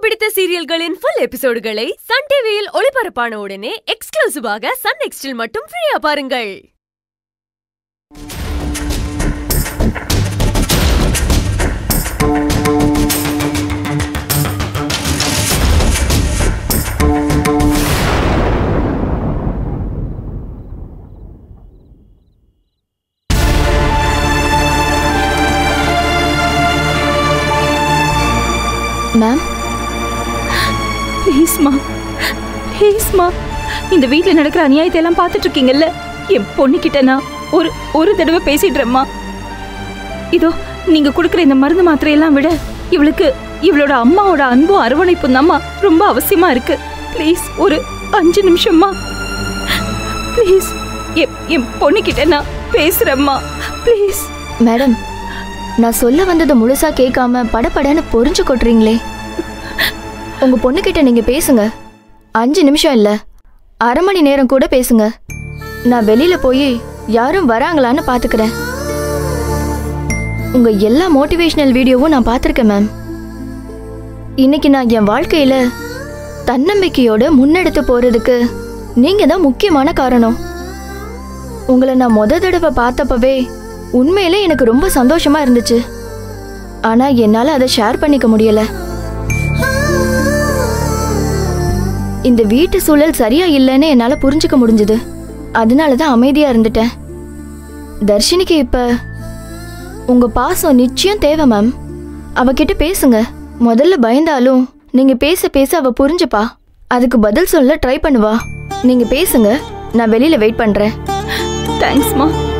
பிடித்த சீரியல்களின் full எபிசோடுகளை Sun டிவியில் ஒளிபரப்பான உடனே எக்ஸ்க்ளூசிவாக சன் நெக்ஸ்டில் மட்டும் ஃப்ரீயா பாருங்கள் மேம் ப்ளீஸ்மா ப்ளீஸ்மா இந்த வீட்டில் நடக்கிற அநியாயத்தை எல்லாம் பார்த்துட்டு இருக்கீங்கல்ல என் பொண்ணுக்கிட்ட நான் ஒரு ஒரு தடவை பேசிடுறேம்மா இதோ நீங்க கொடுக்குற இந்த மருந்து மாத்திரையெல்லாம் விட இவளுக்கு இவளோட அம்மாவோட அன்பும் அரவணைப்பும் தாம்மா ரொம்ப அவசியமா இருக்கு ப்ளீஸ் ஒரு அஞ்சு நிமிஷம்மா ப்ளீஸ் என் என் பொண்ணுக்கிட்ட நான் பேசுறேம்மா ப்ளீஸ் மேடம் நான் சொல்ல வந்ததை முழுசா கேட்காம படபடன்னு பொறிஞ்சு கொட்டுறீங்களே உங்க பொண்ணுகிட்ட நீங்க பேசுங்க அஞ்சு நிமிஷம் இல்ல அரை மணி நேரம் கூட பேசுங்க நான் வெளியில போய் யாரும் வராங்களான்னு பாத்துக்கிறேன் உங்க எல்லா மோட்டிவேஷனல் வீடியோவும் நான் பார்த்துருக்கேன் மேம் இன்னைக்கு நான் என் வாழ்க்கையில தன்னம்பிக்கையோட முன்னெடுத்து போறதுக்கு நீங்க தான் முக்கியமான காரணம் உங்களை நான் முத தடவை பார்த்தப்பவே உண்மையிலே எனக்கு ரொம்ப சந்தோஷமா இருந்துச்சு ஆனா என்னால அதை ஷேர் பண்ணிக்க முடியல இந்த வீட்டு சூழல் சரியா இல்லைன்னு என்னால புரிஞ்சுக்க முடிஞ்சது அதனால தான் அமைதியா இருந்துட்டேன் தர்ஷினிக்கு இப்ப உங்க பாசம் நிச்சயம் தேவை மேம் அவகிட்ட பேசுங்க முதல்ல பயந்தாலும் நீங்க பேச பேச அவ புரிஞ்சுப்பா அதுக்கு பதில் சொல்ல ட்ரை பண்ணுவா நீங்க பேசுங்க நான் வெளியில வெயிட் பண்றேன் தேங்க்ஸ்மா